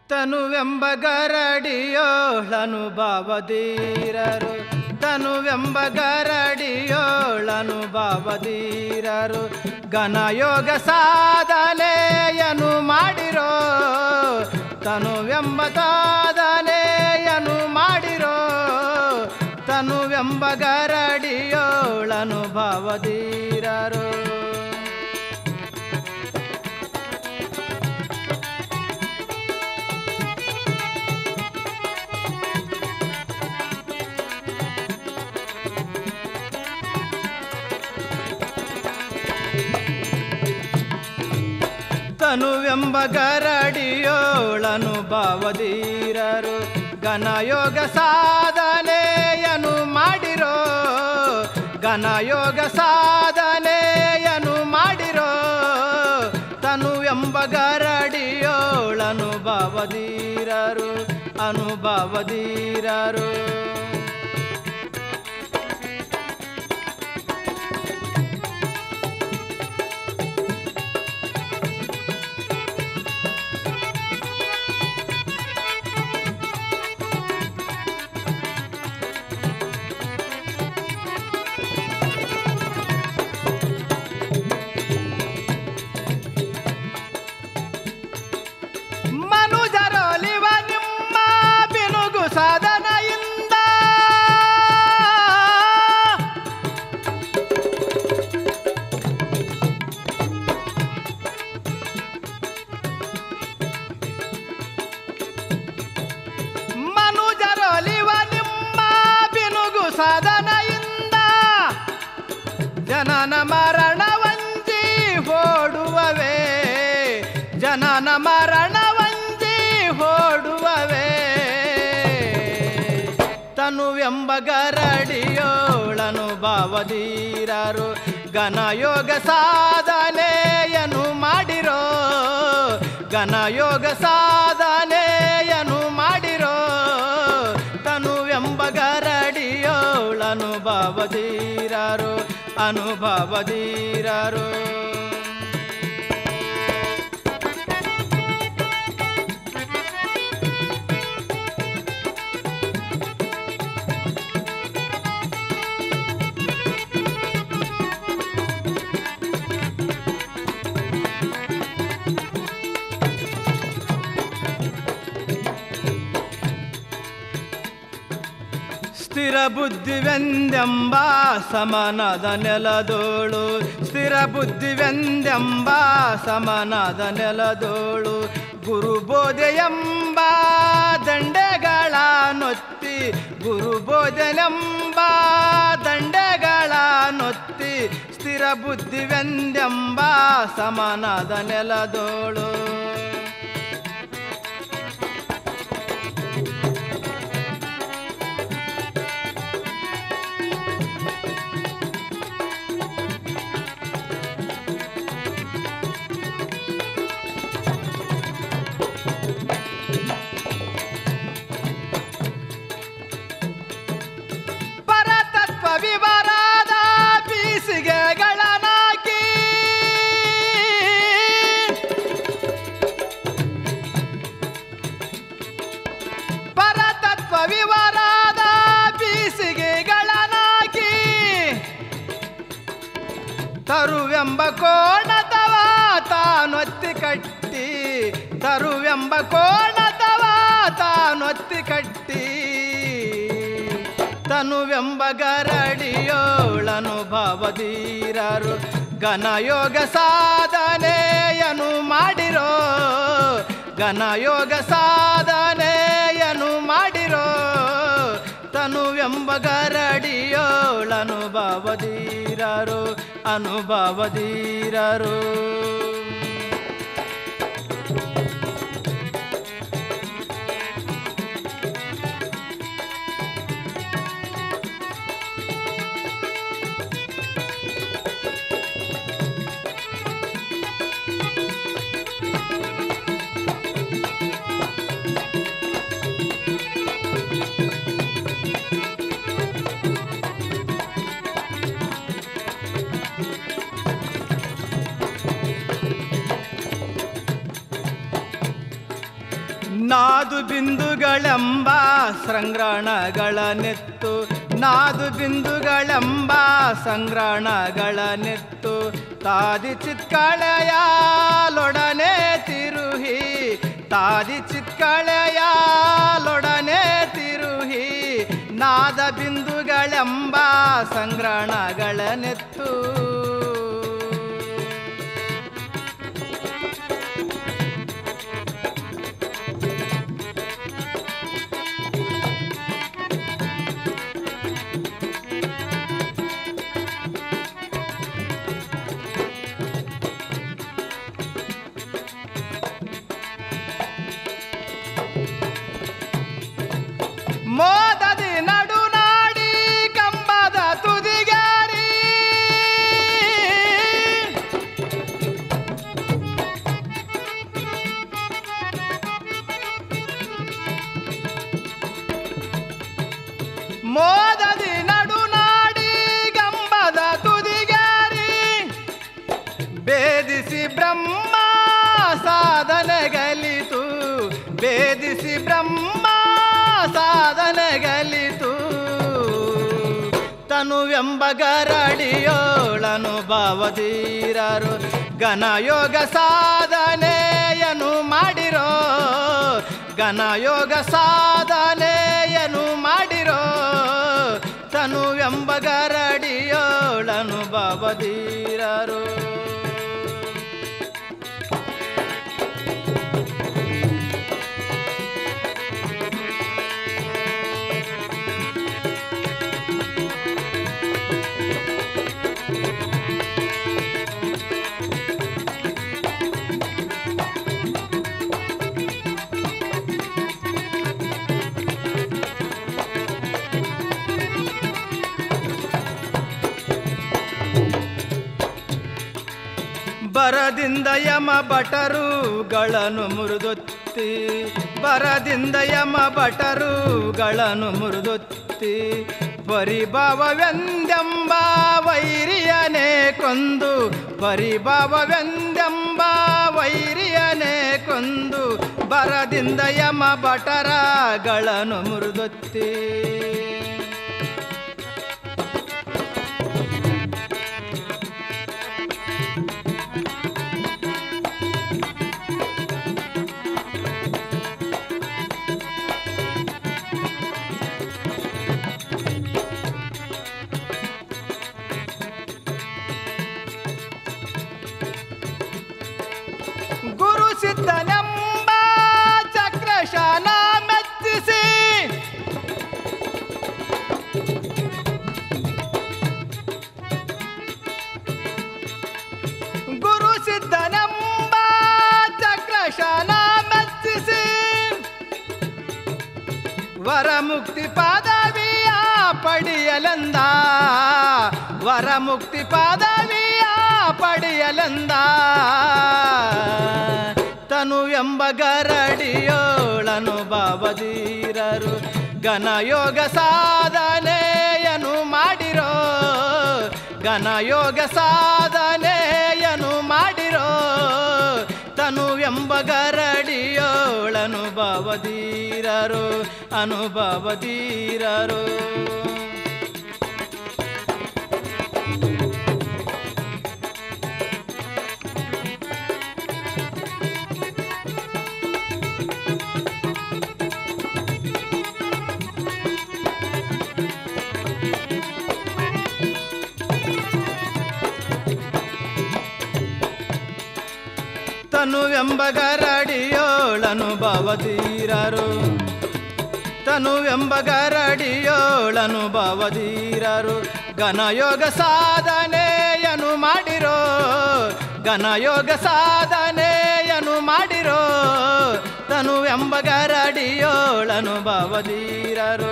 ತನುವೆಂಬ ಗರಡಿಯೋಳನು ಭಾವಧೀರರು ತನುವೆಂಬ ಗರಡಿಯೋಳನು ಭಾವಧೀರರು ಘನಯೋಗ ಸಾಧನೆಯನು ಮಾಡಿರೋ ತನುವೆಂಬ ಸಾಧನೆಯನು ಮಾಡಿರೋ ತನುವೆಂಬ ಗರಡಿಯೋಳನು ಭಾವಧೀರರು ತನುವೆಂಬ ಗರಡಿಯೋಳನು ಭಾವಧೀರರು ಘನಯೋಗ ಸಾಧನೆಯನು ಮಾಡಿರೋ ಘನಯೋಗ ಸಾಧನೆಯನು ಮಾಡಿರೋ ತನುವೆಂಬ ಗರಡಿಯೋಳನು ಭಾವಧೀರರು ಅನುಭವಧೀರರು ಮನುಜರೊಲಿವ ನಿಮ್ಮ ಬಿನುಗು ಸಾಧನೆಯಿಂದ ಮನುಜರೊಲಿವ ನಿಮ್ಮ ಬಿನುಗು ಸಾಧನೆಯಿಂದ ಜನನ ಮರಣವಂಜಿ ಓಡುವವೇ ಜನನ ಮರಣವಂಜಿ ಓಡುವವೇ ತನುವೆಂಬ ಗರಡಿಯೋಳನು ಭಾವಧೀರರು ಘನಯೋಗ ಸಾಧನೆಯನು ಮಾಡಿರೋ ಘನಯೋಗ ಸಾಧನೆಯನು ಮಾಡಿರೋ ತನುವೆಂಬ ಗರಡಿಯೋಳನು ಭಾವಧೀರರು ಅನುಭವಧೀರರು ಸ್ಥಿರ ಬುದ್ಧಿವೆಂದೆಂಬ ಸಮನದ ನೆಲದೋಳು ಸ್ಥಿರ ಬುದ್ಧಿವೆಂದೆಂಬ ಸಮನದ ನೆಲದೋಳು ಗುರುಬೋಧೆಯೆಂಬ ದಂಡೆಗಳ ನೊತ್ತಿ ಗುರುಬೋಧನೆಂಬ ದಂಡೆಗಳ ನೊತ್ತಿ ಸ್ಥಿರ ಬುದ್ಧಿವೆಂದೆಂಬ ಸಮನದ ನೆಲದೋಳು ಪರತತ್ವ ವಿವರಾದ ಬೀಸಿಗೆಗಳನ್ನಾಕಿ ಪರತತ್ವ ವಿವರಾದ ಬೀಸಿಗೆಗಳನ್ನಾಕಿ ತರುವೆಂಬ ಕೋಣತವ ತಾನೊತ್ತಿ ಕಟ್ಟಿ ತರುವೆಂಬ ಕೋಣತವ ತಾನೊತ್ತಿ ಕಟ್ಟಿ ತನುವೆಂಬ ಗರಡಿಯೋಳನು ಭಾವಧೀರರು ಘನಯೋಗ ಸಾಧನೆಯನು ಮಾಡಿರೋ ಘನಯೋಗ ಸಾಧನೆಯನು ಮಾಡಿರೋ ತನುವೆಂಬ ಗರಡಿಯೋಳನು ಭಾವಧೀರರು ಅನುಭವಧೀರರು ನಾದು ಬಿಂದುಗಳೆಂಬ ಸಂಗ್ರಹಣಗಳ ನೆತ್ತು ನಾದು ಬಿಂದುಗಳೆಂಬ ಸಂಗ್ರಹಣಗಳ ನೆತ್ತು ತಾದಿ ಚಿತ್ಕಳೆಯಾಲೊಡನೆ ತಿರುಹಿ ತಾದಿ ಚಿತ್ಕಳೆಯಾಲೊಡನೆ ತಿರುಹಿ ನಾದ ಬಿಂದುಗಳೆಂಬ ಸಂಗ್ರಹಣಗಳ ನೆತ್ತು ಮೋದದಿ ನಡುನಾಡಿ ಕಂಬದ ತುದಿಗಾರಿ ಮೋದದಿ ನಡುನಾಡಿ ಕಂಬದ ತುದಿಗಾರಿ ಭೇದಿಸಿ ಬ್ರಹ್ಮ ಸಾಧನೆಗಲಿತು ಭೇದಿಸಿ ಬ್ರಹ್ಮ ಸಾಧನೆಗಲಿತು ತನುವೆಂಬ ಗರಡಿಯೋಳನು ಭಾವಧೀರರು ಘನಯೋಗ ಸಾಧನೆಯನು ಮಾಡಿರೋ ಘನಯೋಗ ಸಾಧನೆಯನು ಮಾಡಿರೋ ತನುವೆಂಬ ಗರಡಿಯೋಳನು ಭಾವಧೀರರು ಬರದಿಂದ ಯಮ ಭಟರುಗಳನ್ನು ಮುರಿದೊತ್ತಿ ಬರದಿಂದ ಯಮ ಭಟರುಗಳನ್ನು ಮುರಿದೊತ್ತಿ ಪರಿಭಾವವೆಂದೆಂಬ ವೈರಿಯನೇ ಕೊಂದು ಪರಿಭಾವವೆಂದೆಂಬ ವೈರಿಯನೇ ಕೊಂದು ಬರದಿಂದ ಯಮ ಭಟರಗಳನ್ನು ಮುರಿದೊತ್ತಿ ಗುರು ಸಿದ್ಧನೆಂಬ ಚಕ್ರಶಾನ ಮೆಚ್ಚಿಸಿ ಗುರು ಸಿದ್ಧನೆಂಬ ಚಕ್ರಶಾನ ಮೆಚ್ಚಿಸಿ ವರಮುಕ್ತಿ ಪದವಿಯ ಪಡೆಯಲೆಂದ ವರಮುಕ್ತಿ ಪದವಿಯ ಪಡೆಯಲೆಂದ ತನು ಎಂಬ ಗರಡಿಯೋಳನು ಬಾಬದೀರರು ಘನಯೋಗ ಸಾಧನೆಯನು ಮಾಡಿರೋ ಘನಯೋಗ ಸಾಧನೆಯನು ಮಾಡಿರೋ ತನು ಎಂಬ ಗರಡಿಯೋಳನು ಭಾವಧೀರರು ಅನುಭವಧೀರರು ತನು ಎಂಬ ಗರಡಿಯೋಳನು ಭಾವಧೀರರು ತನು ಎಂಬ ಗರಡಿಯೋಳನು ಭಾವಧೀರರು ಘನಯೋಗ ಸಾಧನೆಯನು ಮಾಡಿರೋ ಘನಯೋಗ ಸಾಧನೆಯನು ಮಾಡಿರೋ ತನು ಎಂಬ ಗರಡಿಯೋಳನು ಭಾವಧೀರರು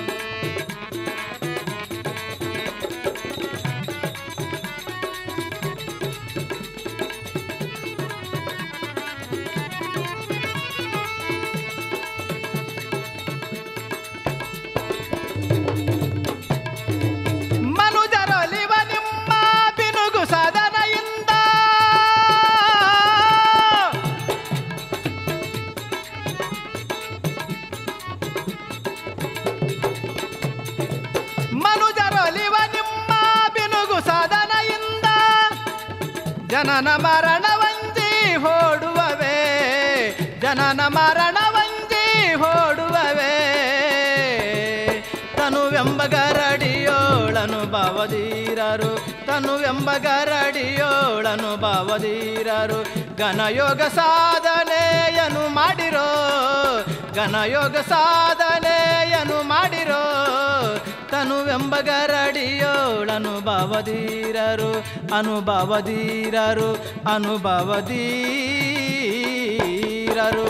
ಮನುಜರೊಲಿವ ನಿಮ್ಮ ಬಿನುಗು ಸಾಧನೆಯಿಂದ ಜನನ ಮರಣ ವಂಜಿ ಓಡುವವೇ ಜನನ ಮರಣ ವಂಜಿ ಓಡುವವೇ ತನುವೆಂಬ ಗರಡಿಯೋಳನು ಭಾವಧೀರರು ತನುವೆಂಬ ಗರಡಿಯೋಳನು ಭಾವಧೀರರು ಘನಯೋಗ ಸಾಧನೆಯನು ಮಾಡಿರೋ ಘನಯೋಗ ಸಾಧನೆಯನು ಮಾಡಿರೋ ತನುವೆಂಬ ಗರಡಿಯೋಳನು ಭಾವಧೀರರು ಅನುಭವಧೀರರು ಅನುಭವಧೀರರು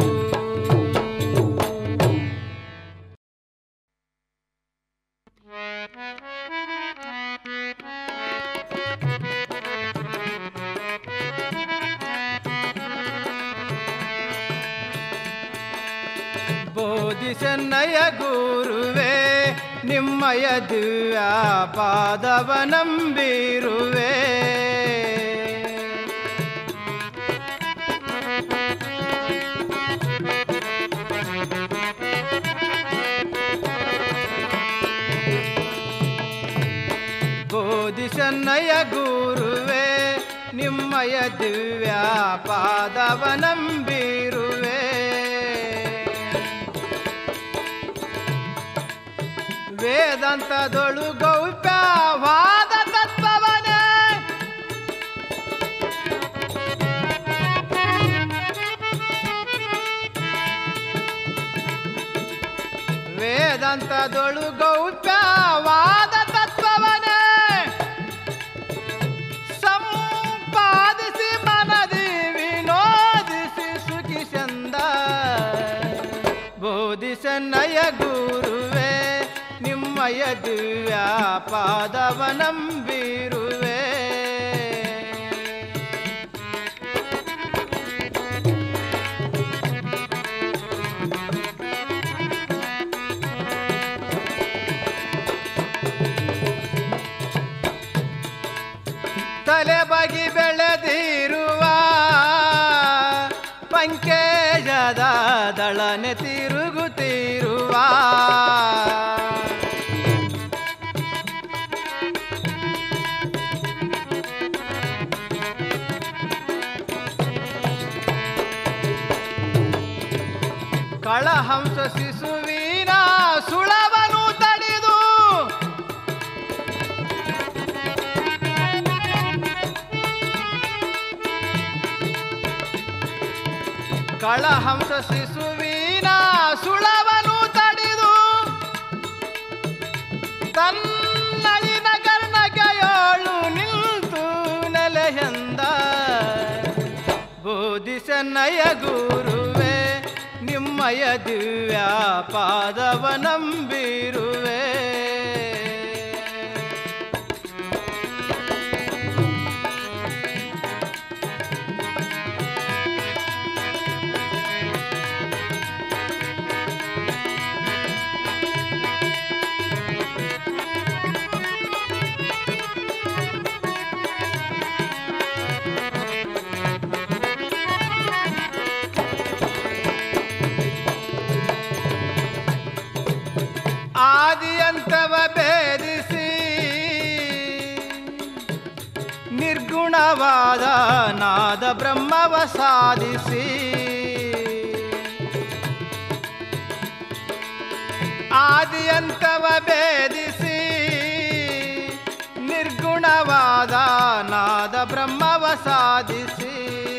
ಬೋಧಿಸನ್ನಯ ಗುರುವೇ ನಿಮ್ಮಯ ದಿವ್ಯ ಪಾದವ ನಂಬಿರುವೆ ಬೋಧಿಸನ್ನಯ ಗುರುವೇ ನಿಮ್ಮಯ ದಿವ್ಯ ಪಾದವ ನಂಬಿರುವೆ ವೇದಾಂತದೊಳು ಗೌಪ್ಯವಾದ ತತ್ವವನೇ ವೇದಾಂತದೊಳು ಗೌಪ್ಯವಾದ ತತ್ವವನೇ ಸಂಪಾದಿಸಿ ಮನದಿ ವಿನೋದಿಸಿ ಸುಖಿಸಂದ ಬೋಧಿಸನ್ನಯ ಗುರುವೇ ನಿಮ್ಮಯ ದಿವ್ಯ ಪಾದವ ನಂಬಿರುವೆ ತಲೆ ಬಗಿ ಬೆಳೆದಿರುವ ಪಂಕೇಜದ ದಳನೆ ತಿರುಗುತ್ತಿರುವ ಕಳಹಂಸ ಶಿಶುವಿನ ಸುಳವನು ತಡಿದು ಕಳಹಂಸ ಶಿಶುವಿನ ಸುಳವನು ತಡಿದು ತನ್ನಳಿನ ಕರ್ಣಗೆಯೋಳು ನಿಲ್ತು ನೆಲೆಯಂದ ಬೋಧಿಸನ್ನಯ ಗುರುವೆ ನಿಮ್ಮಯ ದಿವ್ಯ ಪಾದವ ನಂಬಿರುವೆ ಆದಿಯಂತವ ಭೇದಿಸಿ ನಿರ್ಗುಣವಾದ ನಾದ ಬ್ರಹ್ಮವ ಸಾಧಿಸಿ ಆದಿಯಂತವ ಭೇದಿಸಿ ನಿರ್ಗುಣವಾದ ನಾದ ಬ್ರಹ್ಮವ ಸಾಧಿಸಿ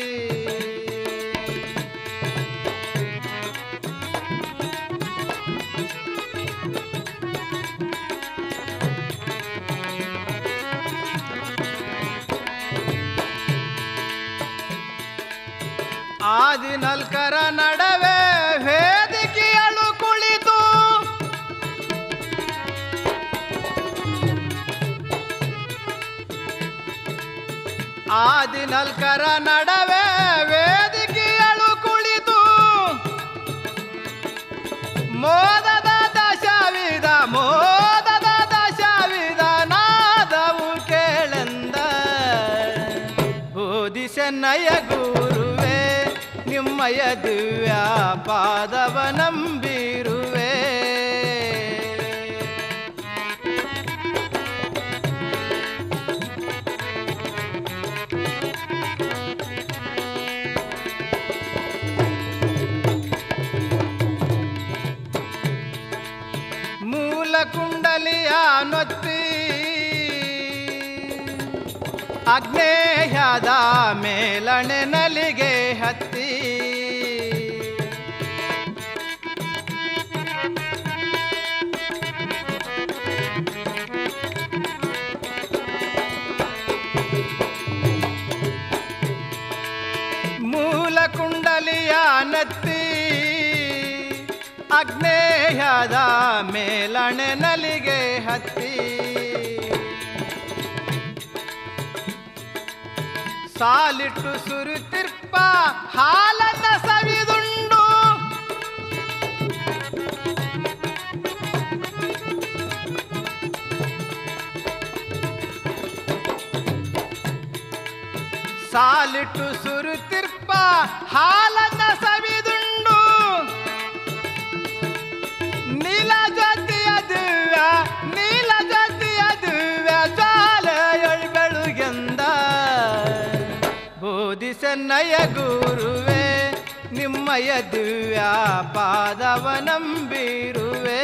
ಆದಿ ನಲ್ಕರ ನಡವೆ ವೇದಿಕೆಯಳು ಕುಳಿತು ಆದಿ ನಲ್ಕರ ನಡವೆ ವೇದಿಕೆಯಳು ಕುಳಿತು ಮೋದದ ದಶವಿದ ಮೋದದ ದಶವಿದ ನಾದವು ಕೇಳೆಂದ ಬೋಧಿಸನ್ನಯ ಗುರುವೆ ನಿಮ್ಮಯ ದಿವ್ಯ ಪಾದವ ನಂಬಿರುವೆ ಅಗ್ನೇಯದ ಮೇಲಣೆ ನಲಿಗೆ ಹತ್ತಿ ಮೂಲ ಕುಂಡಲಿಯ ನತ್ತಿ ಅಗ್ನೇಯದ ಮೇಲಣೆ ನಲಿಗೆ ಹತ್ತಿ ಸಾಲಿಟ್ಟು ಸುರುತಿರ್ಪ ಹಾಲನ್ನ ಸವಿದುಂಡು ಸಾಲಿಟ್ಟು ಸುರುತಿರ್ಪ ಹಾಲನ್ನ ಸವಿದುಂಡು ನೀಲ ಜಾತಿಯ ದಿವ್ಯ ನೀಲ ಜಾತಿಯ ದಿವ್ಯ ಜಾಲೆಯೊಳ್ ಬೆಳುಗೆಂದ ಬೋಧಿಸನ್ನಯ ಗುರುವೆ ನಿಮ್ಮಯ ದಿವ್ಯ ಪಾದವ ನಂಬಿರುವೆ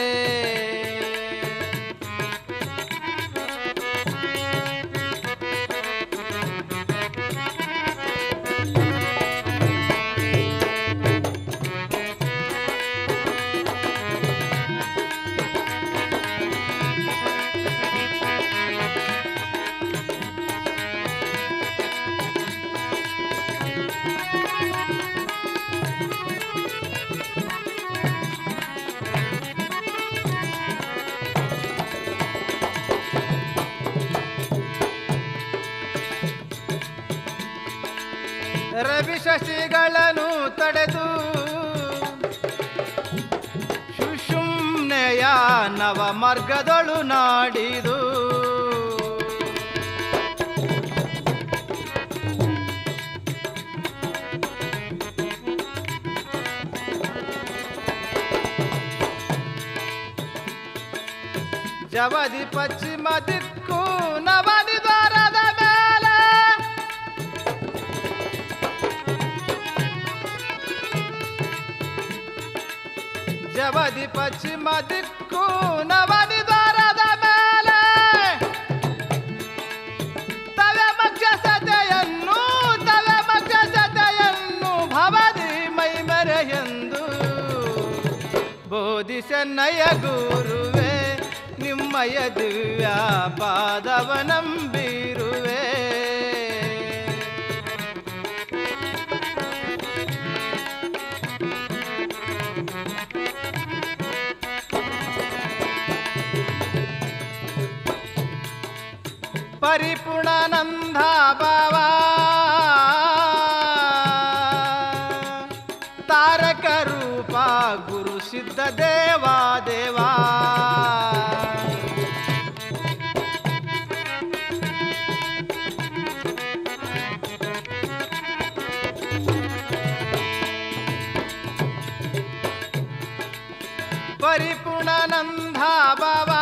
ರವಿ ಶಶಿಗಳನ್ನು ತಡೆದು ಸುಷುಮ್ನೆಯ ನವ ಮಾರ್ಗದೊಳು ನಾಡಿದು ಜವದಿ ಪಶ್ಚಿಮ ದಿಕ್ಕು ನವನಿ ದ್ವಾರದ ಮೇಲೆ ಜವದಿ ಪಶ್ಚಿಮ ದಿಕ್ಕು ನವನಿ ದ್ವಾರದ ಮೇಲೆ ತಲೆ ಮಕ್ಷಸತೆಯನ್ನು ತಲೆ ಮಕ್ಷಸತೆಯನ್ನು ಭವದಿ ಮೈ ಮೆರೆಯೆಂದು ಬೋಧಿಸನ್ನಯ ಗುರುವೆ ನಿಮ್ಮಯ ದಿವ್ಯ ಪಾದವ ನಂಬಿರುವೆ ಪರಿಪೂರ್ಣಾನಂದ ಭಾವ ತಾರಕ ರೂಪ ಗುರು ಸಿದ್ಧ ದೇವಾ ದೇವಾ ಪರಿಪೂರ್ಣಾನಂದ ಭಾವ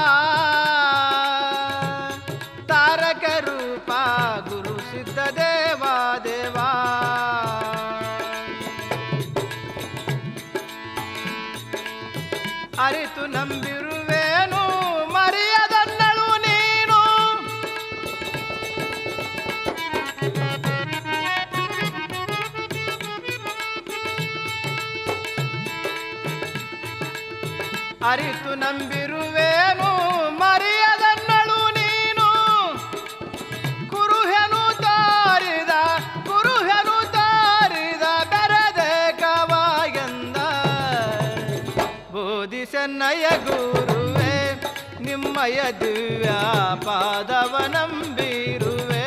ತಾರಕ ರೂಪ ಗುರು ಸಿದ್ಧ ದೇವಾ ದೇವಾ ಅರಿತು ನಂಬಿರುವೇನು ಮರೆಯದನ್ನಳು ನೀನು ಅರಿತು ನಂಬಿರುವೇನು ಮರೆಯದನ್ನಳು ನೀನು ಕುರುಹೆನು ತಾರಿದ ಕುರುಹೆನು ತಾರಿದ ಬೆರೆದೆ ಕವಾಗೆಂದ ಬೋಧಿಸನ್ನಯ ಗುರುವೆ ನಿಮ್ಮಯ ದಿವ್ಯ ಪಾದವ ನಂಬಿರುವೆ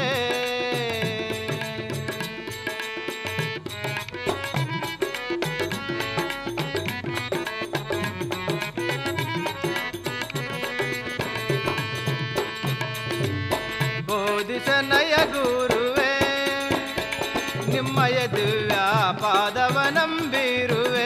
ಬೋಧಿಸನಯ ಗುರುವೆ ನಿಮ್ಮಯ ದಿವ್ಯ ಪಾದವ ನಂಬಿರುವೆ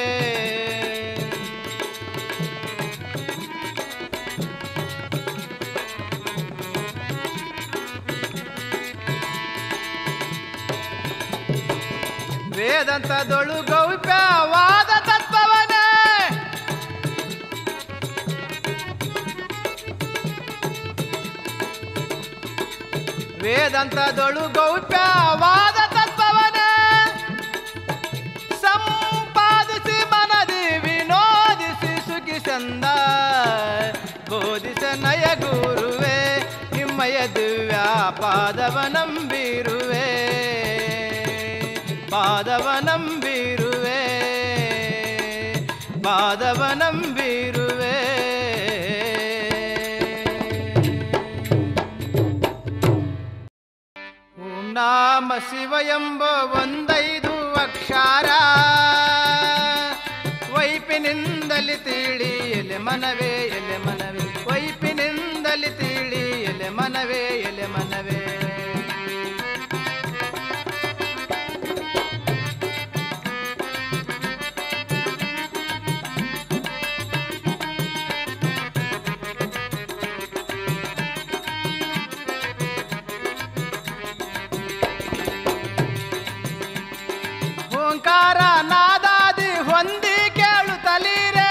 ವೇದಂತದೊಳು ಗೌಪ್ಯವಾದ ತತ್ವವನೇ ವೇದಾಂತದೊಳು ಗೌಪ್ಯವಾದ ತತ್ವವನ ಸಂಪಾದಿಸಿ ಮನದಿ ವಿನೋದಿಸಿ ಸುಖಿ ಚಂದ ಬೋಧಿಸ ನಯ ಗುರುವೆ ನಿಮ್ಮಯ ದಿವ್ಯ ಪಾದವ ನಂಬಿರುವೆ ಪಾದವ ನಂಬಿರುವೆ ಪಾದವ ನಂಬಿರುವೆ ಓಂ ನಾಮ ಶಿವ ಎಂಬ ಒಂದೈದು ಅಕ್ಷರ ವೈಪಿನಿಂದಲಿ ತಿಳಿ ಎಲೆ ಮನವೇ ಎಲೆ ಮನವೇ ವೈಪಿನಿಂದಲಿ ತಿಳಿ ಎಲೆ ಮನವೇ ಎಲೆ ಮನವೇ ಓಂಕಾರ ನಾದಾದಿ ಹೊಂದಿ ಕೇಳುತ್ತಲೀರೆ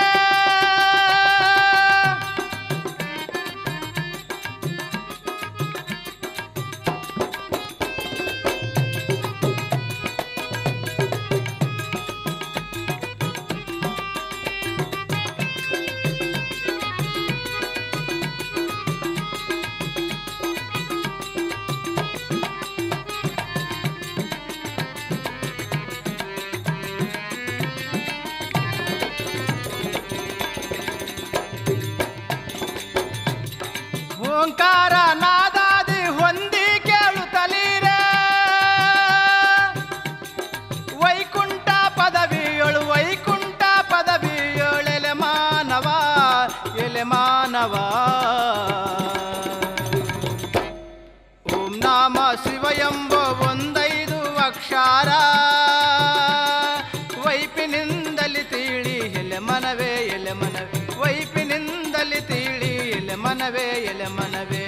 ಓಂಕಾರ ನಾದಾದಿ ಹೊಂದಿ ಕೇಳುತ್ತಲೀರೆ ವೈಕುಂಠ ಪದವಿಯೊಳು ವೈಕುಂಠ ಪದವಿಯೊಳೆಲೆ ಮಾನವ ಎಲೆ ಮಾನವ ಓಂ ನಾಮ ಶಿವ ಎಂಬ ಒಂದೈದು ಅಕ್ಷರ ವೈಪಿನಿಂದಲಿ ತಿಳಿ ಎಲೆ ಮನವೇ ಎಲೆ ಮನವೇ ವೈಪಿನಿಂದಲಿ ತಿಳಿ ಎಲೆ ಮನವೇ ಎಲೆ ಮನವೇ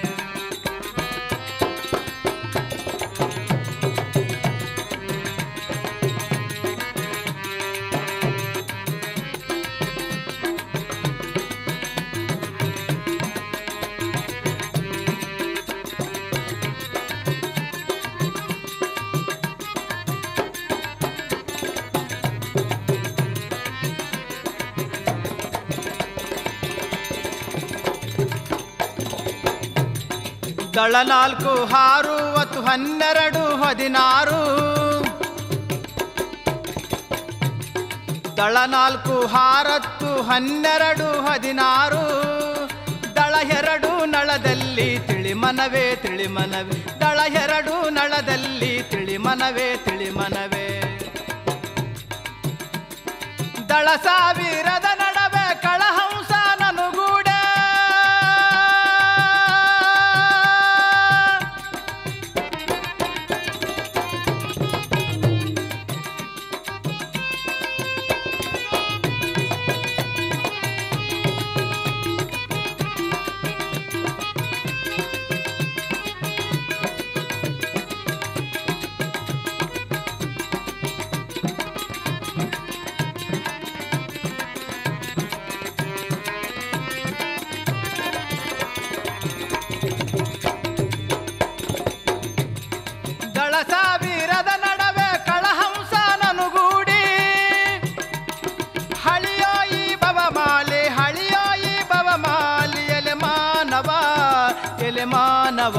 ದಳ ನಾಲ್ಕು ಆರು ಹತ್ತು ಹನ್ನೆರಡು ಹದಿನಾರು ದಳ ನಾಲ್ಕು ಹಾರತ್ತು ಹನ್ನೆರಡು ಹದಿನಾರು ದಳ ಎರಡು ನಳದಲ್ಲಿ ತಿಳಿ ಮನವೇ ತಿಳಿ ಮನವೇ ದಳ ಎರಡು ನಳದಲ್ಲಿ ತಿಳಿ ಮನವೇ ತಿಳಿ ಮನವೇ ದಳ ಸಾವಿರದ ನಡವೆ ಕಳಹಂಸ ನನುಗೂಡ ದಳ ಸಾವಿರದ ನಡವೆ ಕಳಹಂಸ ನನುಗೂಡಿ ಹಳಿಯೋ ಈ ಭವಮಾಲೆ ಹಳಿಯೋ ಈ ಭವಮಾಲಿ ಎಲೆ ಮಾನವ ಎಲೆ ಮಾನವ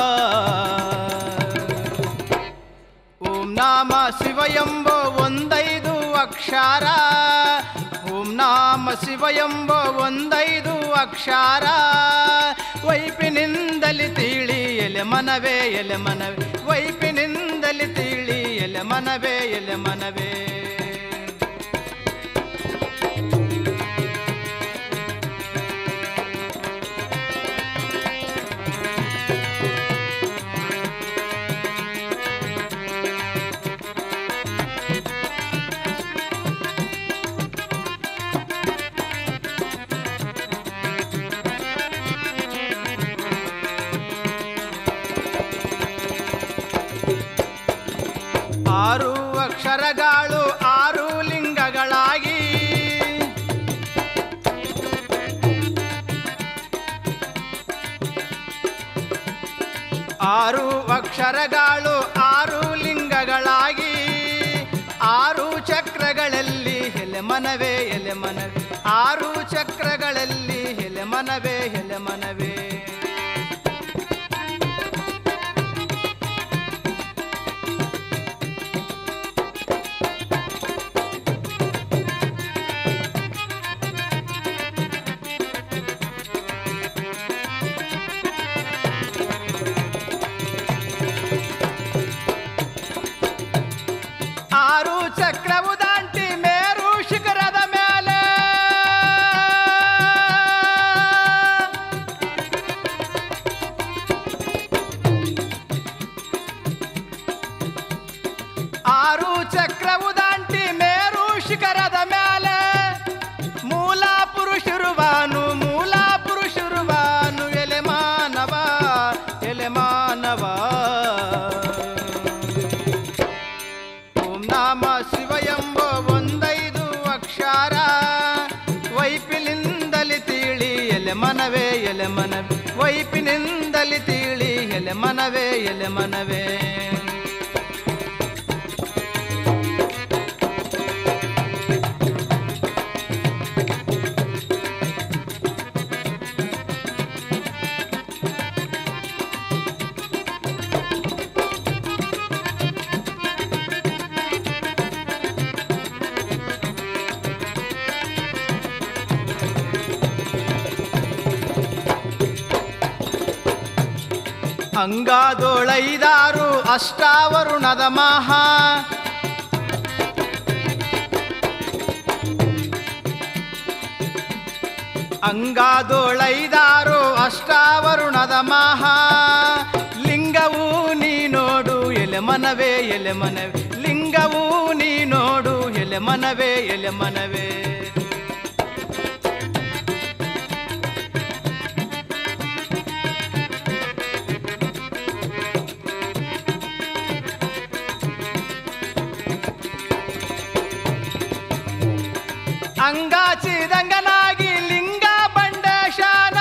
ಓಂ ನಾಮ ಶಿವ ಎಂಬ ಒಂದೈದು ಅಕ್ಷರ ಓಂ ನಾಮ ಶಿವ ಎಂಬ ಒಂದೈದು ಅಕ್ಷರ ವೈಪಿನಿಂದಲಿ ತಿಳಿ ಎಲೆ ಮನವೇ ಎಲೆ ಮನವೇ ವೈಪಿನಿಂದಲಿ ತಿಳಿ ಎಲೆ ಮನವೇ ಎಲೆ ಮನವೇ ಆರು ಅಕ್ಷರಗಳು ಆರು ಲಿಂಗಗಳಾಗಿ ಆರು ಅಕ್ಷರಗಳು ಆರು ಲಿಂಗಗಳಾಗಿ ಆರು ಚಕ್ರಗಳಲ್ಲಿ ಎಲೆ ಮನವೇ ಎಲೆ ಮನವೇ ಆರು ಚಕ್ರಗಳಲ್ಲಿ ಎಲೆ ಮನವೇ ಎಲೆ ಮನವೇ ಆರು ಚಕ್ರವು ದಾಂಟಿ ಮೇರು ಶಿಖರದ ಮೇಲೆ ಆರು ಚಕ್ರವು ದಾಂಟಿ ಮೇರು ಶಿಖರದ ಮೇಲೆ ಮೂಲ ಪುರುಷರುವಾನು ಮೂಲ ಪುರುಷರುವಾನು ಎಲೆ ಮಾನವ ಎಲೆ ಮಾನವ ಓಂ ನಾಮ ಶಿವ ಎಂಬ ಒಂದೈದು ಅಕ್ಷರ ವೈಪಿನಿಂದಲಿ ತಿಳಿ ಎಲೆ ಮನವೇ ಎಲೆ ಮನವೇ ವೈಪಿನಿಂದಲಿ ತಿಳಿ ಎಲೆ ಮನವೇ ಎಲೆ ಮನವೇ ಅಂಗಾದೋಳೈದಾರು ಅಷ್ಟಾವರುಣದ ಮಹಾ ಅಂಗಾದೋಳೈದಾರು ಅಷ್ಟಾವರುಣದ ಮಹಾ ಲಿಂಗವು ನೀ ನೋಡು ಎಲೆ ಮನವೇ ಎಲೆ ಮನವೇ ಲಿಂಗವು ನೀ ನೋಡು ಎಲೆ ಮನವೇ ಎಲೆ ಮನವೇ ಅಂಗಾಚಿದಂಗನಾಗಿ ಲಿಂಗ ಬಂಡೇಶನ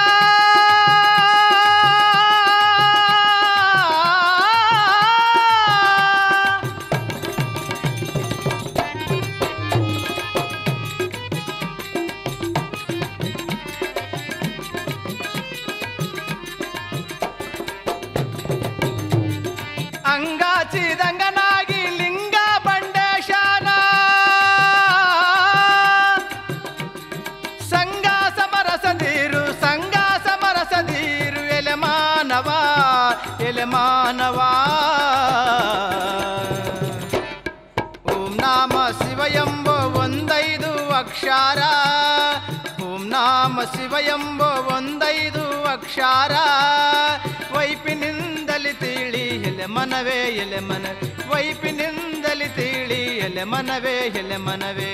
ಅಂಗಾಚಿದಂಗನಾಗಿ ಲಿಂಗ ಬಂಡೇಶನ ಸಂಗ ಸಮರಸದೀರು ಸಂಗ ಸಮರಸದೀರು ಎಲೆ ಮಾನವ ಎಲೆ ಮಾನವ ಓಂ ನಾಮ ಶಿವ ಎಂಬ ಒಂದೈದು ಅಕ್ಷರ ಓಂ ನಾಮ ಶಿವ ಎಂಬ ಒಂದೈದು ಅಕ್ಷರ ವೈಪಿನಿಂದಲಿ ತಿಳಿ ಎಲೆ ಮನವೇ ಎಲೆ ಮನವೇ ವೈಪಿನಿಂದಲಿ ತಿಳಿ ಎಲೆ ಮನವೇ ಎಲೆ ಮನವೇ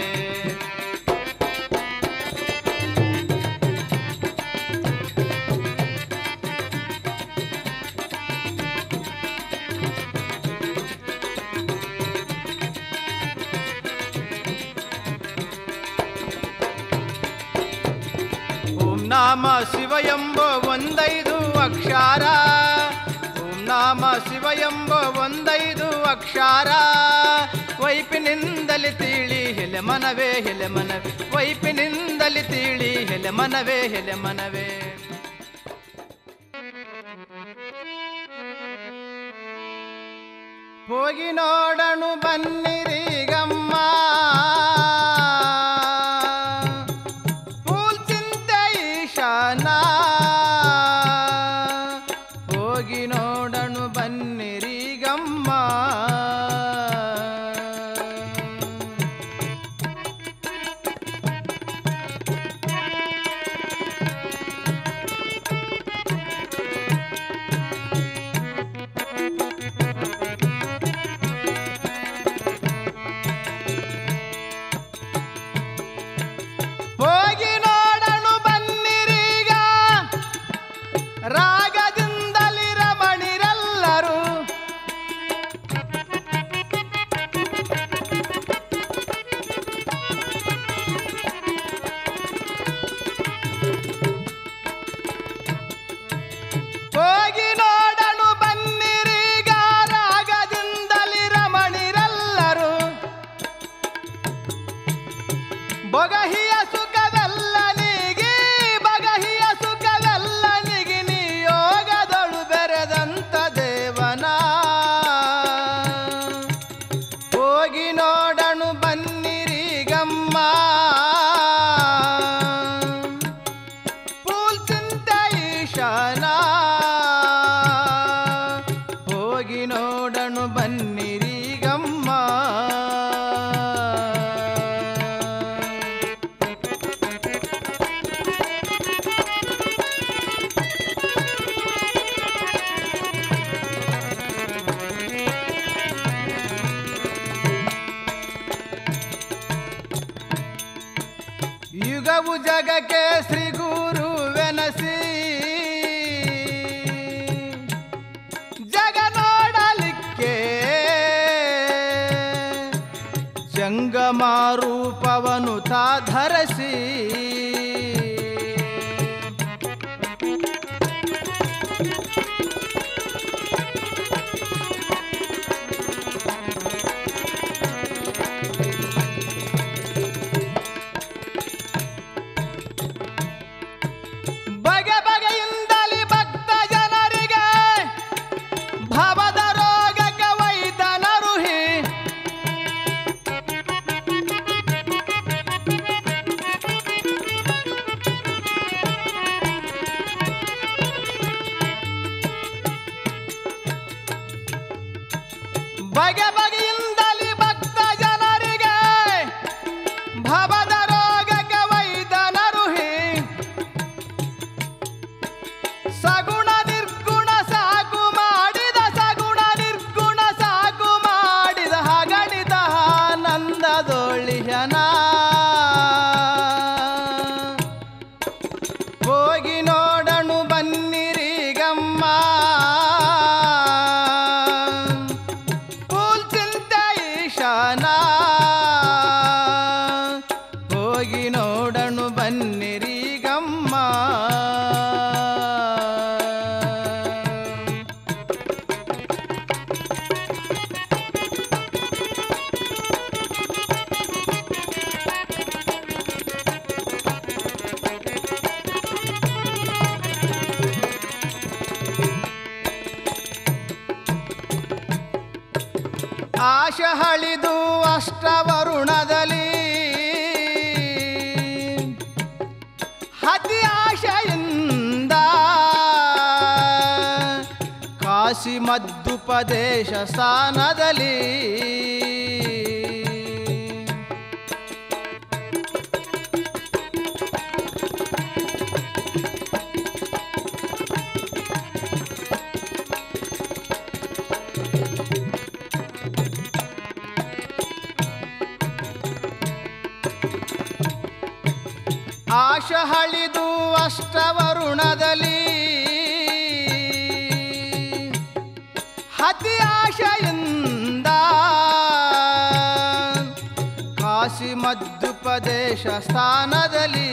ಓಂ ನಾಮ ಶಿವ ಎಂಬ ಒಂದೈದು ಅಕ್ಷರ ಓಂ ನಾಮ ಶಿವ ಎಂಬ ಒಂದೈದು ಅಕ್ಷರ ವೈಪಿನಿಂದಲಿ ತಿಳಿ ಹೆಲೆ ಮನವೇ ಹೆಲೆ ಮನವೇ ವೈಪಿನಿಂದಲಿ ತಿಳಿ ಹೆಲೆ ಮನವೇ ಹೆಲೆ ಮನವೇ ಹೋಗಿ ನೋಡಣು ಬನ್ನಿರಿಗಮ್ಮ ಪೂಲ್ ಚಿಂತೆ ಈಶಾನ ಹೋಗಿ ನೋಡಣು ಬನ್ನಿರಿಗಮ್ಮ ಬೊಗಹಿಯ ಸುಖವೆಲ್ಲ ನೀಗಿ ಬಗಹಿಯ ಸುಖವೆಲ್ಲ ನಿಗಿ ನಿಯೋಗದಳು ಬೆರೆದಂತ ದೇವನ ಹೋಗಿ ನೋಡಣು ಬನ್ನಿರಿ ಗಮ್ಮ ಪೂಲ್ ಚಿಂತ ಈಶಾನ ಹೋಗಿ ನೋಡಣು ಬನ್ನಿರಿ ಗಮ್ಮ ಯುಗವು ಜಗಕ್ಕೆ ಶ್ರೀ ಗುರುವೆನಸಿ ಜಗ ನೋಡಲಿಕ್ಕೆ ಜಂಗಮಾರೂಪವನು ತಾ ಧರಸಿ ಬಗೆ ಬಗೆಯಿಂದಲಿ ಭಕ್ತ ಜನರಿಗೆ ಭವದ ರೋಗಕ್ಕೆ ವೈದ್ಯನರುಹಿ ಬಗೆ ಬಗೆಯಿಂದಲಿ ಭಕ್ತ ಜನರಿಗೆ ಭವದ ರೋಗಕ್ಕೆ ವೈದ್ಯನರುಹಿ ಸಗುಣ ನಿರ್ಗುಣ ಸಾಕು ಮಾಡಿದ ಸಗುಣ ನಿರ್ಗುಣ ಸಾಕು ಮಾಡಿದ ಹಗಣಿದ ಆನಂದದೊಳಿಯನ ಹೋಗಿ ನೋಡಣು ಬನ್ನಿರಿ ಗಮ್ಮ ಪೂಲ್ ಚಿಂತೆ ಈಶಾನ ಹೋಗಿ ನೋಡಣು ಬನ್ನಿರಿ ಗಮ್ಮ ಆಶ ಹಳಿದು ಅಷ್ಟವರುಣದಲ್ಲಿ ಅತಿ ಆಶೆಯಿಂದ ಕಾಶಿ ಮದ್ದುಪದೇಶ ಸ್ಥಾನದಲ್ಲಿ ಆಶ ಹಳಿದು ಅಷ್ಟವರುಣದಲ್ಲಿ ಅತಿ ಆಶೆಯಿಂದ ಕಾಶಿ ಮದ್ದುಪದೇಶ ಸ್ಥಾನದಲ್ಲಿ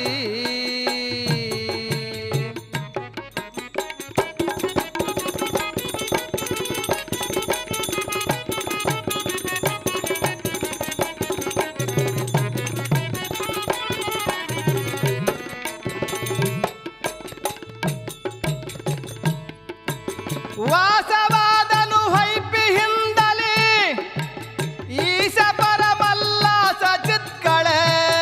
ವಾಸವಾದನು ಹೈಪಿ ಹಿಂದಲಿ ಈಶ ಪರಮಲ್ಲ ಸಚಿತ್ಕಳೆ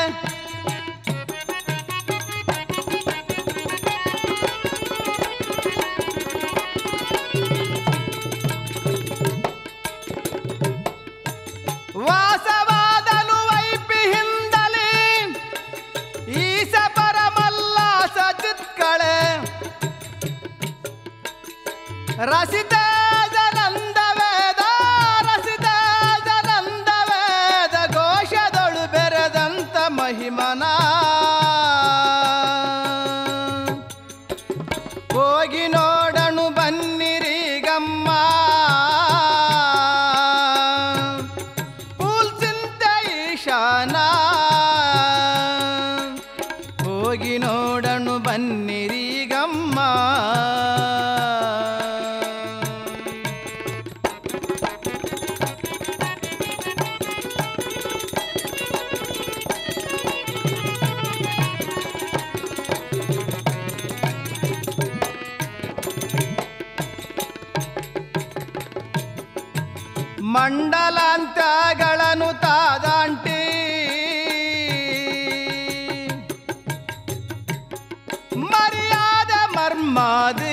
ವಾಸವಾದನು ವೈಪಿ ಹಿಂದಲಿ ಈಶ ಪರಮಲ್ಲ ಸಚಿತ್ಕಳೆ ರಸಿತಾಜನಂದ ವೇದ ರಸಿತಾಜನಂದ ವೇದ ಘೋಷದೊಳು ಬೆರೆದಂತ ಮಹಿಮನ ಹೋಗಿ ನೋಡಣು ಬನ್ನಿರಿ ಗಮ್ಮ ಪೂಲ್ ಚಿಂತೆ ಈಶಾನ ಹೋಗಿ ನೋಡಣು ಬನ್ನಿರಿ ಗಮ್ಮ ಮಂಡಲಾಂತ್ಯಗಳನ್ನು ತಾದಾಂಟಿ ಮರ್ಯಾದೆ ಮರ್ಮಾದಿ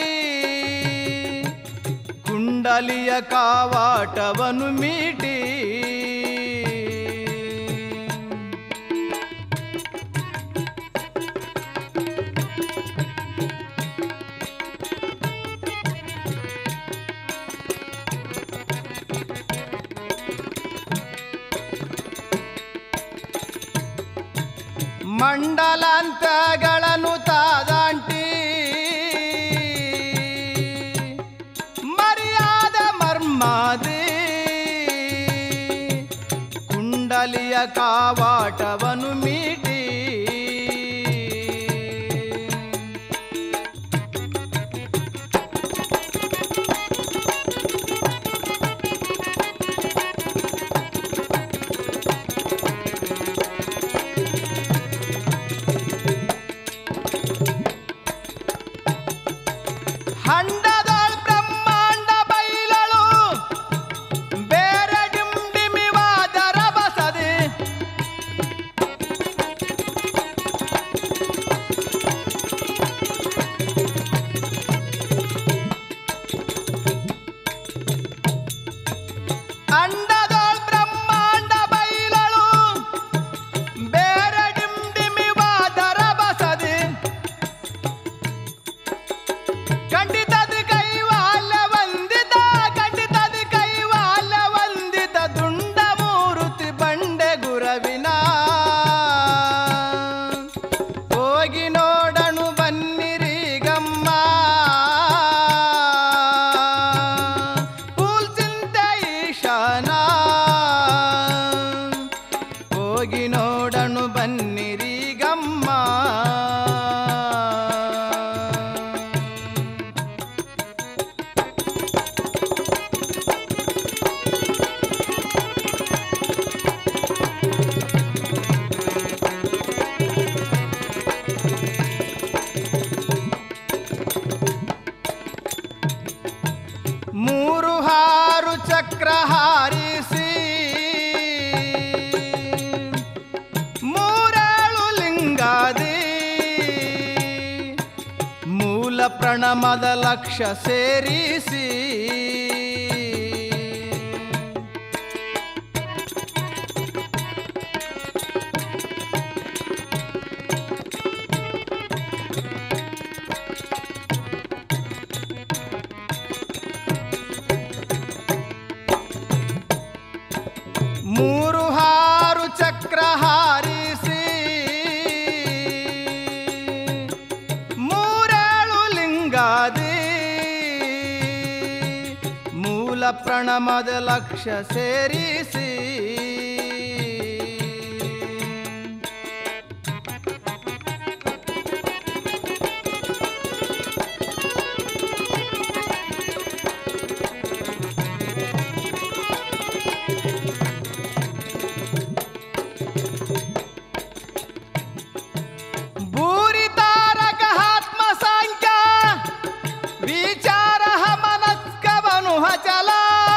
ಕುಂಡಲಿಯ ಕಾವಾಟವನ್ನು ಮೀಟಿ ಮಂಡಲಾಂತಗಳನ್ನು ತಾದಾಂಟಿ ಮರ್ಯಾದ ಮರ್ಮಾದಿ ಕುಂಡಲಿಯ ಕಾವಾಟವನ್ನು ಮೀಟಿ ಹಂಡದೊಳ್ ಬ್ರಹ್ಮಾಂಡ ಬೈಲಳು ಬೇರೆ ಡಿಂಡಿಮಿವಾದರ ಬಸದೆ ಅಂಡದೊಳ್ ಬ್ರಹ್ಮಾಂಡ ಬೈಲಳು ಬೇರೆ ಡಿಂಡಿಮಿವಾದರ ಬಸದೆ ಖಂಡಿತದ ಕೈವಾಲ್ಯ ವಂದಿತ ಖಂಡಿತದ ಕೈವಾಲ್ಯ ವಂದಿತ ದುಂಡ ಮೂರುತಿ ಬಂಡೆ ಗುರವಿನ ಹೋಗಿ ನೋಡಣು ಬನ್ನಿರಿ ಗಮ್ಮ ಕೂಲ್ ಚಿಂತೆ ಈಶಾನ ಹೋಗಿ ನೋಡಣು ಬನ್ನಿರಿ ಗಮ್ಮ ಮೂರು ಹಾರು ಚಕ್ರ ಹಾರಿಸಿ ಮೂರೇಳು ಲಿಂಗಾದಿ ಮೂಲ ಪ್ರಣಮದ ಲಕ್ಷ್ಯ ಸೇರಿಸಿ ಮೂರು ಹಾರು ಚಕ್ರ ಹಾರಿಸಿ ಮೂರೇಳು ಲಿಂಗಾದಿ ಮೂಲ ಪ್ರಣಮದ ಲಕ್ಷ್ಯ ಸೇರಿಸಿ ಭೂರಿ ತಾರಕ ಆತ್ಮ ಸಾಂಖ್ಯ ವಿಚಾರ ಮನಸ್ಕವನು ಹಚಲ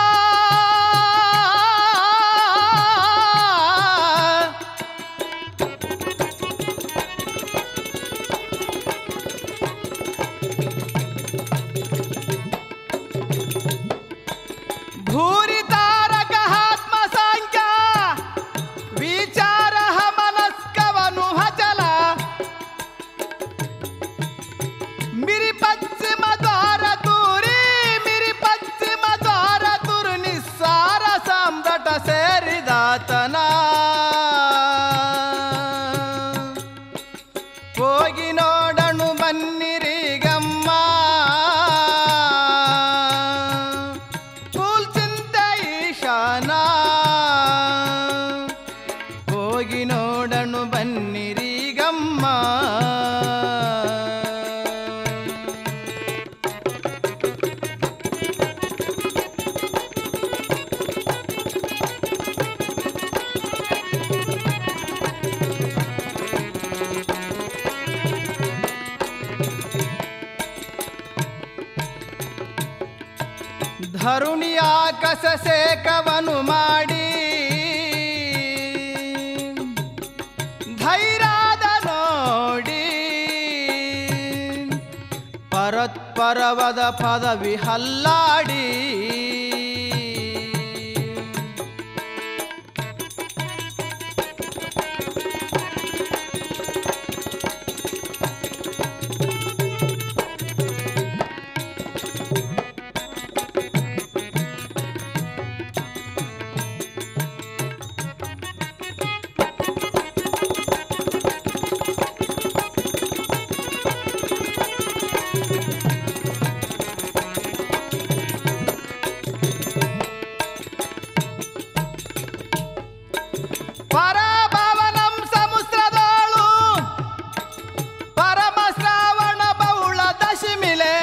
ಭೂರಿ ತಾರಕ ಆತ್ಮ ಸಾಂಖ್ಯ ವಿಚಾರ ಮನಸ್ಕವನು ಹಚಲ ಮಿರಿ ಪಶ್ಚಿಮ ದ್ವಾರ ತೂರಿ ಮಿರಿ ಪಶ್ಚಿಮ ದ್ವಾರ ತುರು ನಿಸ್ಸಾರ ಸಾಮ್ರಾಟ ಸೇರಿದಾತನ ಹೋಗಿ ನೋಡಣು ಬನ್ನಿರಿ ಗಮ್ಮ ಕೂಲ್ ಚಿಂತೆ ಈಶಾನ ಹೋಗಿ ನೋಡಣು ಬನ್ನಿರಿ ಗಮ್ಮ ಧರುಣಿಯ ರಸಸೇಕವನು ಮಾಡಿ ಧೈರ್ಯದ ನೋಡಿ ಪರತ್ಪರವದ ಪದವಿ ಹಲ್ಲಾಡಿ ಪರಭವನಂ ಸಮುದ್ರದೋಳು ಪರಮ ಶ್ರಾವಣ ಬೌಳ ದಶಮಿಲೆ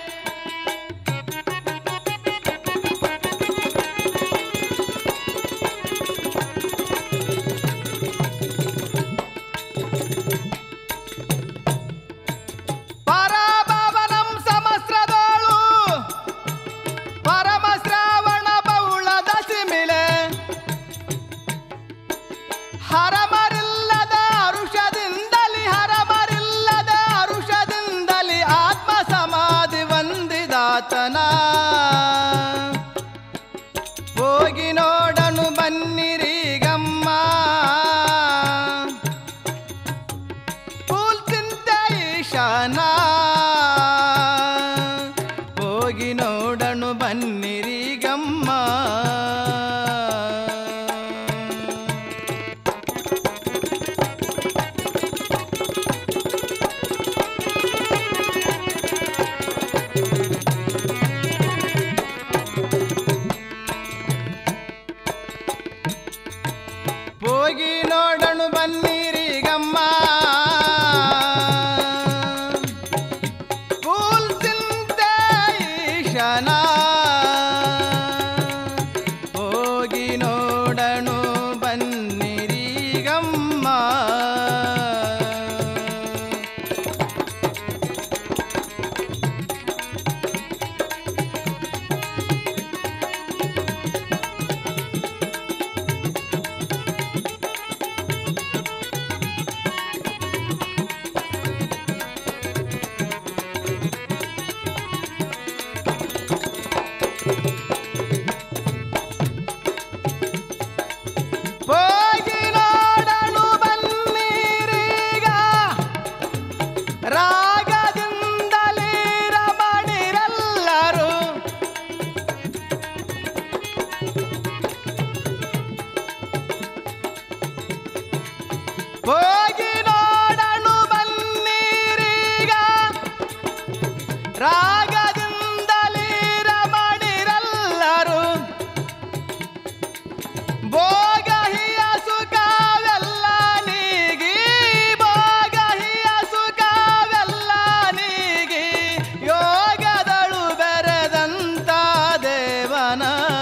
ಪರಭವನಂ ಸಮಸ್ರದೋಳು ಪರಮ ಶ್ರಾವಣ ಬೌಳ ದಶಮಿಲೆ ಹರಮರಿಲ್ಲದ ಅರುಷದಿಂದಲಿ ಹರಮರಿಲ್ಲದ ಅರುಷದಿಂದಲಿ ಆತ್ಮ ಸಮಾಧಿ ವಂದಿದಾತನ ಹೋಗಿ ನೋಡನು ಬನ್ನಿರಿ ಗಮ್ಮ ಪೂಲ್ ಚಿಂತೆ ಈಶಾನ ಹೋಗಿ ನೋಡನು ಬನ್ನಿರಿ ಗಮ್ಮ ಹೋಗಿ ನೋಡಣು ಬನ್ನಿರಿ ಗಮ್ಮ ಕೂಲ್ ಚಿಂತೆ ಈಶನ ಹೋಗಿ ನೋಡಣು ಬನ್ನಿರಿ ಗಮ್ಮ ಹೋಗಿ ನೋಡಣು ಬನ್ನಿರೀಗ ರಾಗದಿಂದಲೇ ರಮಣಿರೆಲ್ಲರೂ ಹೋಗಿ ನೋಡಣು ಬನ್ನಿರೀಗ ರಾಗದಿಂದಲೇ ರಮಣಿರೆಲ್ಲರೂ ಭೋಗಹಿಯ ಸುಖವೆಲ್ಲ ನೀಗಿ ಭೋಗಹಿಯ ಸುಖವೆಲ್ಲ ನೀಗಿ ಯೋಗದಳು ಬೆರೆದಂತ ದೇವನ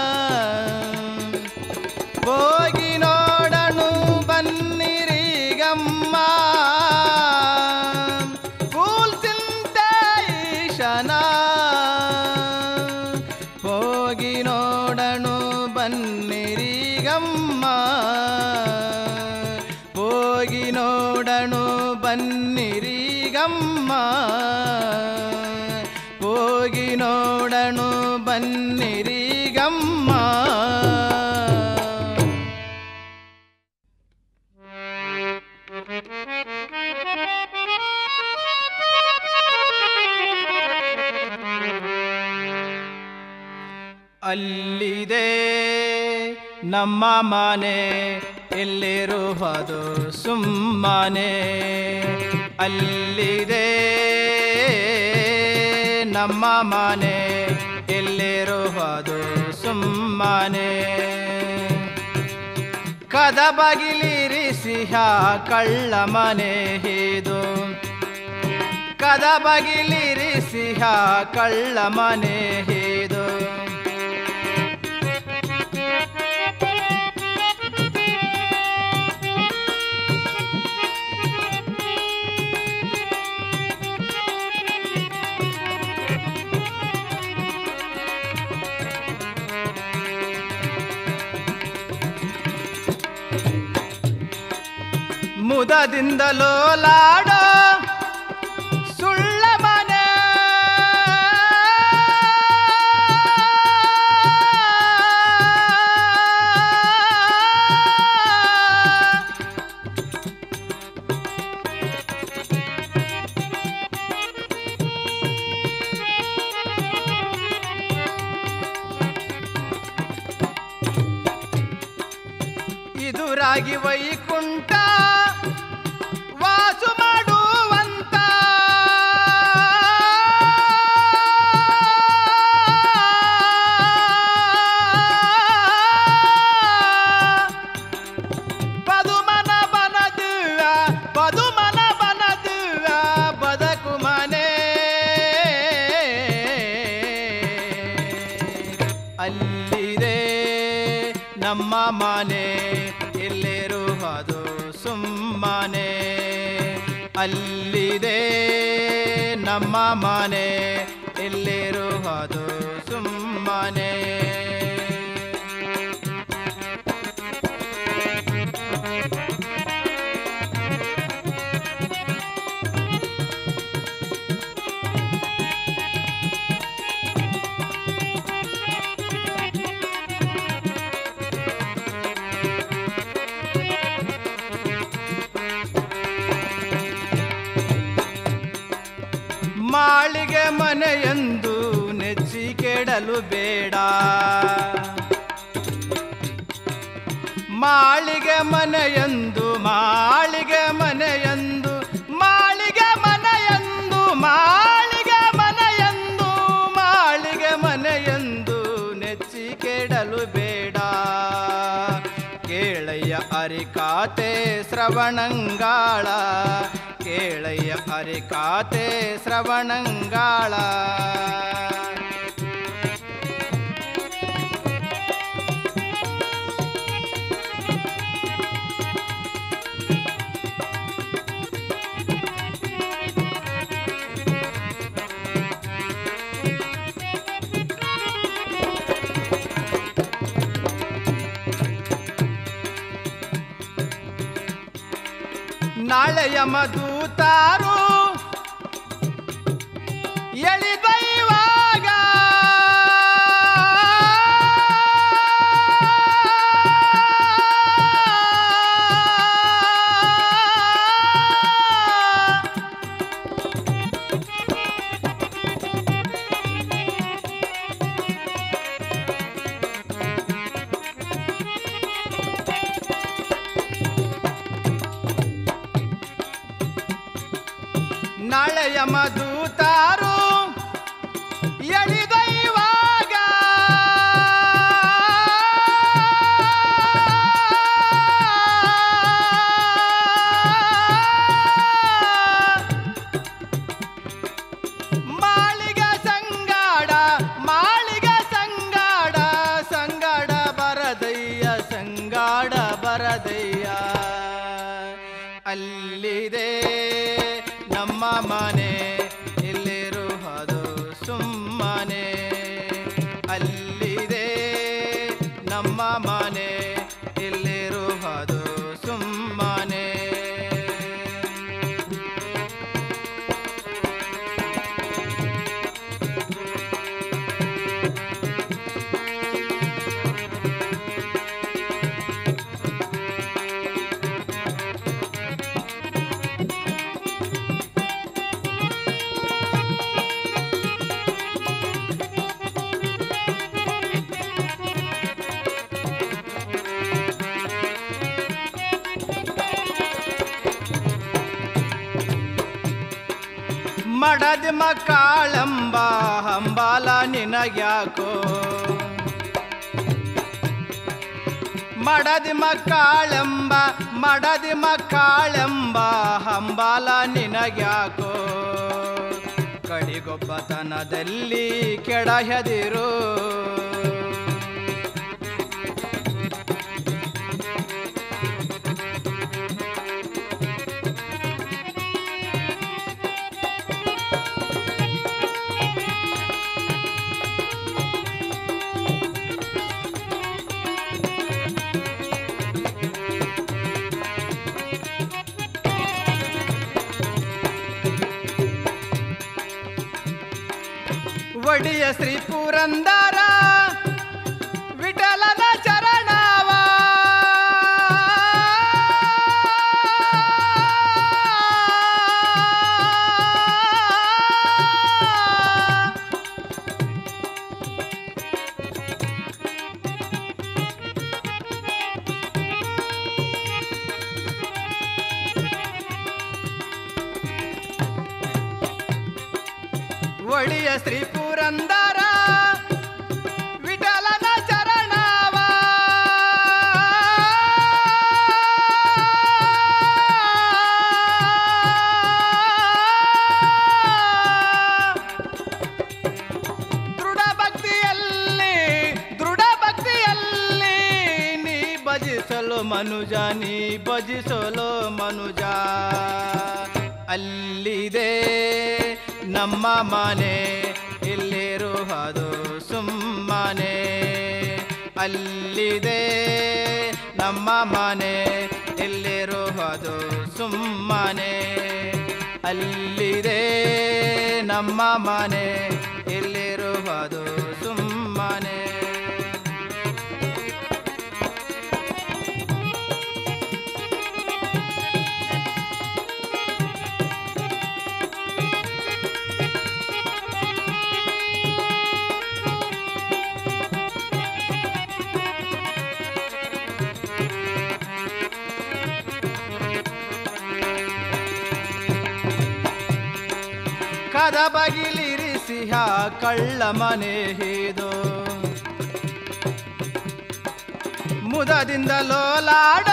ಹೋಗಿ ನೋಡಣು ಬನ್ನಿರಿ ಗಮ್ಮ ಕೂಲ್ ಚಿಂತೆ ಈಶನ ಹೋಗಿ ನೋಡಣು ಬನ್ನಿರಿ ಗಮ್ಮ ಹೋಗಿ ನೋಡಣು ಬನ್ನಿರಿ ಗಮ್ಮ ಹೋಗಿ ನೋಡಣು ಬನ್ನಿರಿ ಗಮ್ಮ ಅಲ್ಲಿದೆ ನಮ್ಮ ಮನೆ ಎಲ್ಲಿರುವುದು ಸುಮ್ಮನೆ ಅಲ್ಲಿದೆ ನಮ್ಮ ಮನೆ ಎಲ್ಲಿರುವುದು ಸುಮ್ಮನೆ ಕದ ಬಗಿಲಿರಿಸಿಹ ಕಳ್ಳ ಮನೆ ಇದು ಕದ ಬಗಿಲಿರಿಸಿಹ ಕಳ್ಳ ಮನೆ ಇದು ಮುದದಿಂದ ಲೋಲಾಡೋ ಸುಳ್ಳ ಮನೆ ಇದುರಾಗಿ ವೈಕುಂಠ ವಾಸು ಮಾಡುವಂತ ಪದುಮನ ಬನದುವ ಪದುಮನ ಬನದುವ ಬದಕು ಮನೆ ಅಲ್ಲಿದೆ ನಮ್ಮ ಮನೆ ಇಲ್ಲಿರುವುದು ಸುಮ್ಮನೆ ಅಲ್ಲಿದೆ ನಮ್ಮ ಮನೆ ಇಲ್ಲಿರುವುದು ಸುಮ್ಮನೆ ಮಾಳಿಗೆ ಮನೆಯೆಂದು ನೆಚ್ಚಿ ಕೆಡಲು ಬೇಡ ಮಾಳಿಗೆ ಮನೆಯೆಂದು ಮಾಳಿಗೆ ಮನೆಯೆಂದು ಮಾಳಿಗೆ ಮನೆಯೆಂದು ಮಾಳಿಗೆ ಮನೆಯೆಂದು ಮಾಳಿಗೆ ಮನೆಯೆಂದು ನೆಚ್ಚಿ ಕೆಡಲು ಬೇಡ ಕೇಳಯ್ಯ ಅರಿಕಾತೆ ಶ್ರವಣಂಗಾಳ ಕೇಳಯ್ಯ ಅರಿಕಾತೆ ಶ್ರವಣಂಗಾಳ ನಾಳೆಯ ಮಧುತಾರು ಎಳಿದೈವಾಗ ನಾಳೆಯ ಮಧುತಾರು ಎಳಿದೈವಾಗ ಮಾಳಿಗ ಸಂಗಾಡ ಮಾಳಿಗ ಸಂಗಾಡ ಸಂಗಾಡ ಬರದಯ್ಯ ಸಂಗಾಡ ಬರದಯ್ಯ ಅಲ್ಲಿದೆ ನಮ್ಮ ಮನೆ ಇಲ್ಲಿರುವುದು ಸುಮ್ಮನೆ ಅಲ್ಲಿದೆ ನಮ್ಮ ಮನೆ ಇಲ್ಲಿರುವುದು ಸುಮ್ಮನೆ ಮಡದಿ ಮಕ್ಕಳೆಂಬ ಹಂಬಾಲ ನಿನಗ್ಯಾಕೋ ಮಡದಿ ಮಕ್ಕಳೆಂಬ ಮಡದಿ ಮಕ್ಕಳೆಂಬ ಹಂಬಾಲ ನಿನಗ್ಯಾಕೋ ಕಡಿಗೊಬ್ಬತನದಲ್ಲಿ ಕೆಡಹದಿರು ಒಡಿಯ ಶ್ರೀ ಪುರಂದರ ವಿಠಲನ ಚರಣವ ಒಳಿಯ ಶ್ರೀ ಪುರಂದರ ವಿಠಲನ ಚರಣವ ದೃಢ ಭಕ್ತಿಯಲ್ಲಿ ದೃಢ ಭಕ್ತಿಯಲ್ಲಿ ನೀ ಭಜಿಸಲು ಮನುಜ ನೀ ಭಜಿಸಲು ಮನುಜ ಅಲ್ಲಿದೆ ನಮ್ಮ ಮನೆ ಇಲ್ಲಿರುವುದು ಸುಮ್ಮನೆ ಅಲ್ಲಿದೆ ನಮ್ಮ ಮನೆ ಇಲ್ಲಿರುವುದು ಸುಮ್ಮನೆ ಅಲ್ಲಿದೆ ನಮ್ಮ ಮನೆ ಇಲ್ಲಿರುವುದು ಸುಮ್ಮನೆ ಕದ ಬಗಿಲಿರಿಸಿಹ ಕಳ್ಳ ಮನೆ ಹೇದು ಮುದದಿಂದ ಲೋಲಾಡ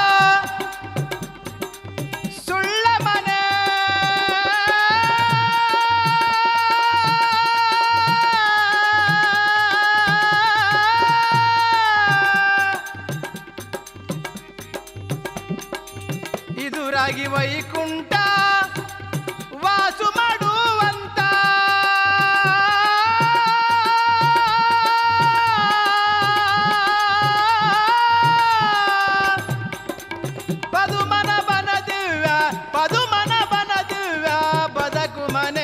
ಸುಳ್ಳ ಮನೆ ಇದುರಾಗಿ ವೈಕುಂಠ ವಾಸು ಮಾಡುವಂತ ಪದುಮನ ಬನ ದಿವ್ಯ ಪದುಮನ ಬನ ದಿವ್ಯ ಬದಕು ಮನೆ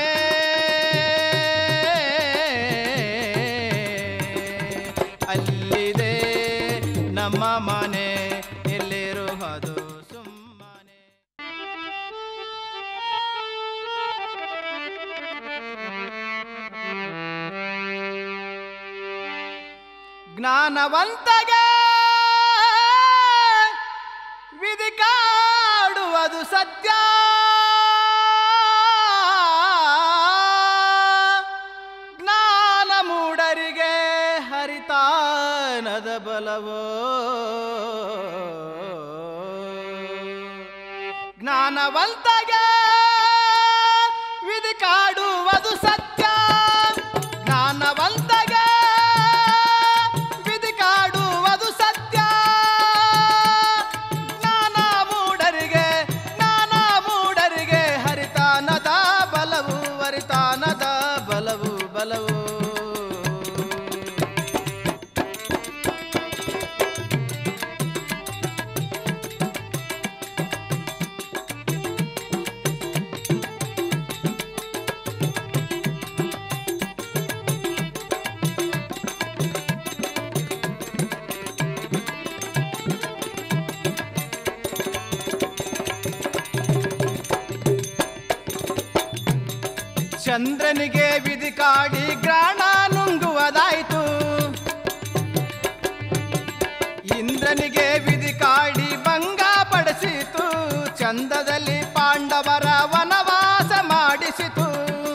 ಅಲ್ಲಿದೆ ನಮ್ಮ ಮನೆ ಎಲ್ಲಿರುವುದು ಸುಮ್ಮನೆ ಜ್ಞಾನವಂತಗೆ ವಿಧಿ ಕಾಡುವುದು ಸತ್ಯ ಜ್ಞಾನ ಮೂಢರಿಗೆ ಹರಿತಾನದ ಬಲವೋ ಜ್ಞಾನವಂತಗೆ ವಿಧಿ ಕಾಡುವುದು ಸತ್ಯ ಜ್ಞಾನವಂತಗೆ ವಿಧಿ ಕಾಡುವುದು ಸತ್ಯ ಜ್ಞಾನ ಮೂಢರಿಗೆ ಜ್ಞಾನ ಮೂಢರಿಗೆ ಹರಿತಾನದ ಬಲವು ಹರಿತಾನದ ಬಲವು ಬಲವು ಚಂದ್ರನಿಗೆ ವಿಧಿ ಕಾಡಿ ಗ್ರಾಣ ನುಂಗುವುದಾಯ್ತು ಇಂದ್ರನಿಗೆ ವಿಧಿ ಕಾಡಿ ಭಂಗ ಪಡಿಸಿತು ಚಂದದಲ್ಲಿ ಪಾಂಡವರ ವನವಾಸ ಮಾಡಿಸಿತು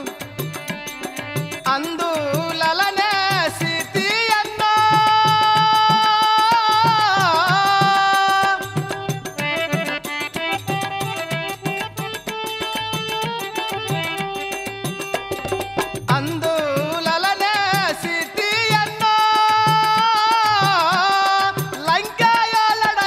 ಅಂದು ಲಲನೆ ಸೀತೆಯನ್ನು ಅಂದು ಲಲನೆ ಸೀತೆಯನ್ನು ಲಂಕೆಯ ಲಡ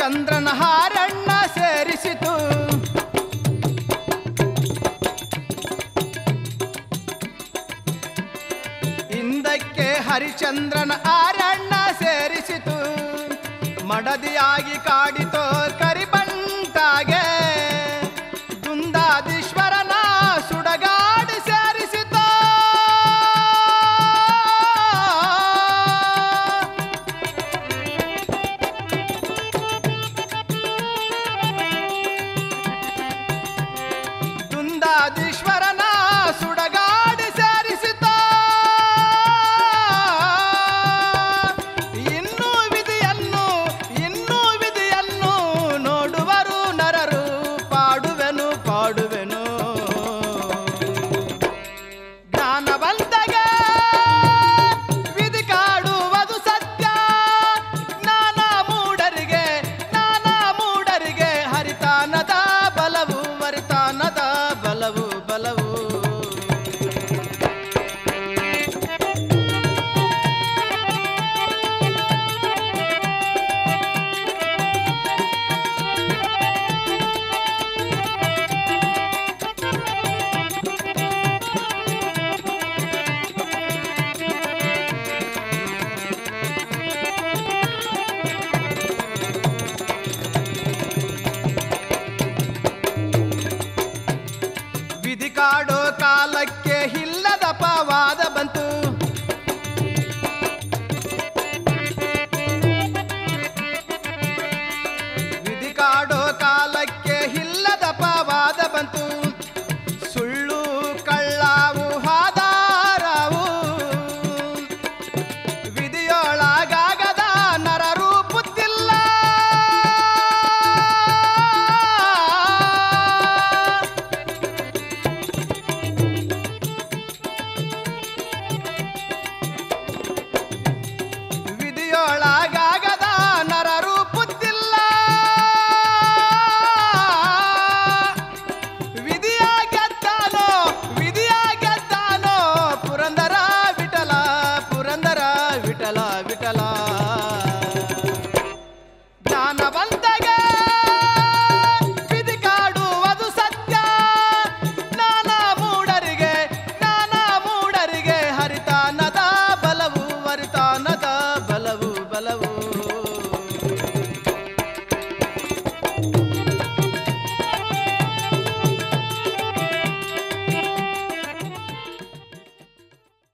ಹರಿಶ್ಚಂದ್ರನ ಹಾರಣ್ಣ ಸೇರಿಸಿತು ಹಿಂದಕ್ಕೆ ಹರಿಶ್ಚಂದ್ರನ ಆರಣ್ಣ ಸೇರಿಸಿತು ಮಡದಿಯಾಗಿ ಕಾಡಿತೋ ಕರಿಬಂಟಾಗೆ ದುಂದಾದೀಶ್ವರನ ಸುಡಗಾಡು ಸೇರಿಸಿತೋ ದುಂದಾದೀಶ್ವರನ ಸುಡಗಾಡು ಸೇರಿಸಿತ ಇನ್ನೂ ವಿಧಿಯನ್ನು ಇನ್ನೂ ವಿಧಿಯನ್ನು ನೋಡುವರು ನರರು ಪಾಡುವೆನು ಪಾಡುವೆನು ಜ್ಞಾನವನ್ನು